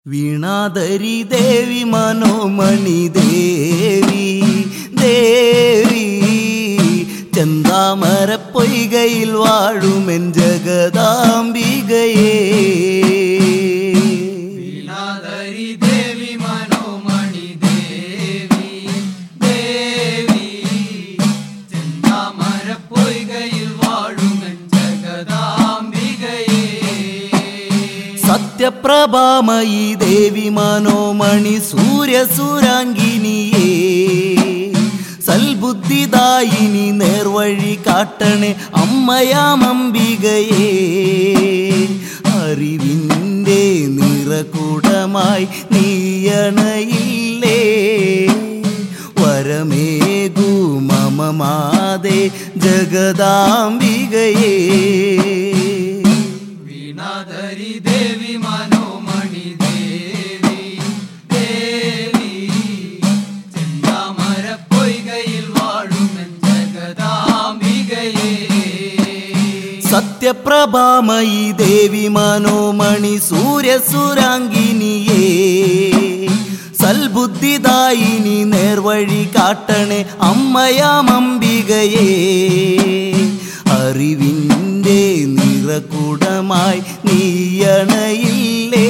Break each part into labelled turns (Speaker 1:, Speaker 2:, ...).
Speaker 1: വീണാധരി ദേവി മനോമണി ദേവി ദേവി ചന്താമര പൊയ്കയിൽ വാഴുമെൻ ജഗദാംബികയേ
Speaker 2: വീണാധരി ദേവി മനോമണി ദേവി ദേവി ചെന്താമര പൊയ്കയിൽ വാഴുമെൻ ജഗദാംബികയേ
Speaker 1: സത്യപ്രഭാമയി ദേവി മനോമണി സൂര്യസുരാങ്കിനിയേ സൽബുദ്ധിദായിനി നേർവഴി കാട്ടണേ അമ്മയാമംബികയേ അറിവിൻ്റെ നിറകൂടമായി നീയണയില്ലേ വരമേകു മമമാതേ ജഗദാംബികയേ
Speaker 2: വീണാധരി ദേവി മനോമണി ദേവി ദേവി ചെന്താമര പൊയ്കയിൽ വാഴുമെൻ ജഗദാംബികയേ
Speaker 1: സത്യപ്രഭാമയി ദേവി മനോമണി സൂര്യസുരാങ്കിനിയേ സൽബുദ്ധിദായിനി നേർവഴി കാട്ടണേ അമ്മയാമംബികയേ അറിവിൻ്റെ നിറകുടമായി നീയണയില്ലേ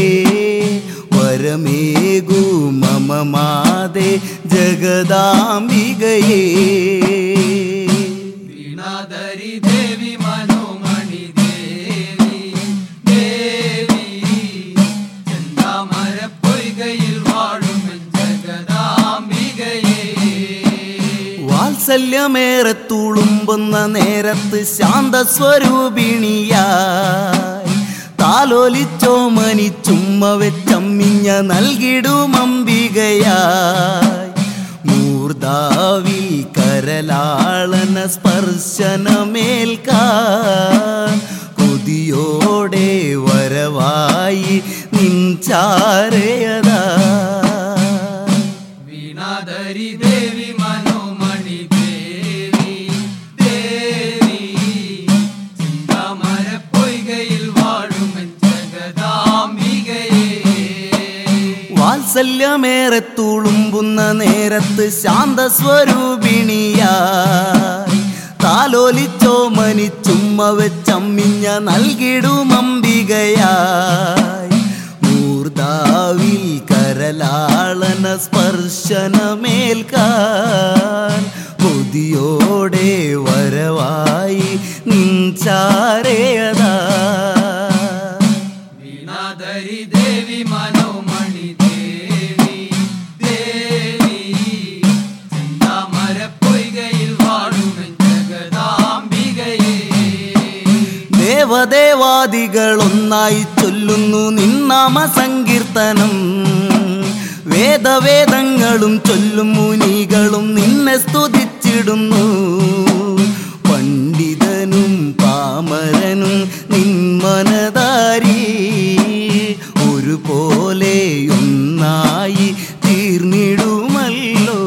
Speaker 1: വരമേകു മമമാതേ ജഗദാംബികയേ
Speaker 2: വീണാധരി ദേവി മനോമണി ദേവി ദേവി ചെന്താമര പൊയ്കയിൽ വാഴുമെൻ ജഗദാംബികയേ
Speaker 1: വാത്സല്യമേറെ തുളുമ്പുന്ന നേരത്ത് ശാന്തസ്വരൂപിണിയായി താലോലിച്ചോമനി ചുമ്മ വെച്ചമ്മിഞ്ഞ നൽകിടുമംബികയായി മൂർദാവിൽ കരലാളന സ്പർശനമേൽക്കാൻ കൊതിയോടെ വരവായി നിൻചാരയതാ
Speaker 2: വീണാധരി ദേവി മനോമണി ദേവി ദേവി ചിന്താമര പൊയ്കയിൽ വാഴുമെൻ ജഗദാംബികയേ
Speaker 1: വാത്സല്യമേറെ തുളുമ്പുന്ന നേരത്ത് ശാന്തസ്വരൂപിണിയായി താലോലിച്ചോ മനി ചുമ്മ വെച്ചമ്മിഞ്ഞ നൽകിടുമംബികയായി മൂർദാവിൽ കരലാളന സ്പർശനമേൽക്കാൻ കൊതിയോടെ വരവായി നിൻചാരയതാ
Speaker 2: വീണാധരി ദേവി മനോമണി ദേവി ദേവി ചിന്താമര പൊയ്കയിൽ വാഴുമെൻ ജഗദാംബികയേ
Speaker 1: ദേവദേവാദികളൊന്നായി ചൊല്ലുന്നു നിന്നാമ സങ്കീർത്തനം വേദവേദങ്ങളും ചൊല്ലും മുനികളും നിന്നെ സ്തുതിച്ചിടുന്നു പണ്ഡിതനും പാമരനും നിന്മനതാരി ഒരുപോലെ ഒന്നായി തീർന്നിടുമല്ലോ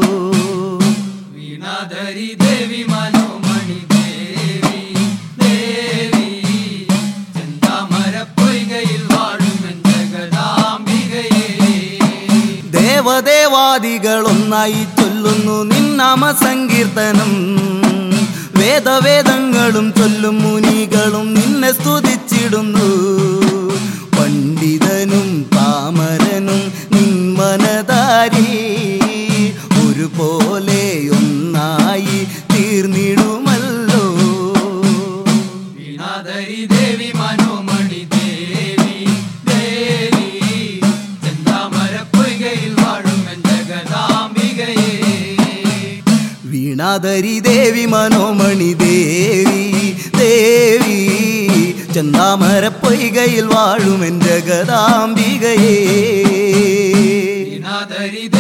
Speaker 2: വീണാധരി ദേവി മനോമണി ദേവി ദേവി ചിന്താമര പൊയ്കയിൽ വാഴുമെൻ ജഗദാംബികയേ
Speaker 1: ദേവദേവാദികളൊന്നായി ചൊല്ലുന്നു നിന്നാമ സങ്കീർത്തനം വേദവേദങ്ങളും ചൊല്ലും മുനികളും നിന്നെ സ്തുതിച്ചിടുന്നു പണ്ഡിതനും പാമരനും നിന്മനതാരി ഒരുപോലെ ഒന്നായി തീർന്നിടുമല്ലോ
Speaker 2: വീണാധരി ദേവി മനോമണി ദേവി ദേവി ചെന്താമര പൊയ്കയിൽ വാഴുമെൻ ജഗദാംബികയേ
Speaker 1: വീണാധരി ദേവി മനോമണി ദേവി ദേവി ചന്താമര പൊയ്കയിൽ വാഴുമെൻ ജഗദാംബികയേ
Speaker 2: വീണാധരി